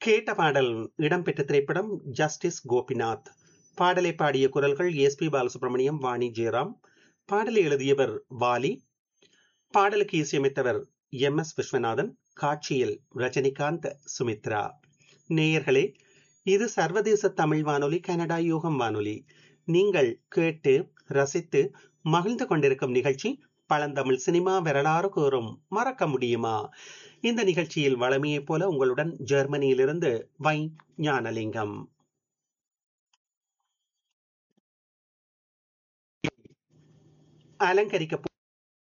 கேட்ட பாடல் இடம்பெற்ற திரைப்படம் ஜஸ்டிஸ் கோபிநாத் பாடலை பாடிய குரல்கள் எஸ் பி பாலசுப்ரமணியம் வாணி ஜெயராம் பாடலை எழுதியவர் வாலி பாடலுக்கு இசையமைத்தவர் எம் எஸ் விஸ்வநாதன் காட்சியில் ரஜினிகாந்த் சுமித்ரா நேயர்களே இது சர்வதேச தமிழ் வானொலி கனடா யூகம் வானொலி நீங்கள் கேட்டு ரசித்து மகிழ்ந்து கொண்டிருக்கும் நிகழ்ச்சி பழந்தமிழ் சினிமா வரலாறு கூறும் மறக்க முடியுமா இந்த நிகழ்ச்சியில் வளமையைப் போல உங்களுடன் ஜெர்மனியிலிருந்து வை ஞானலிங்கம் அலங்கரிக்க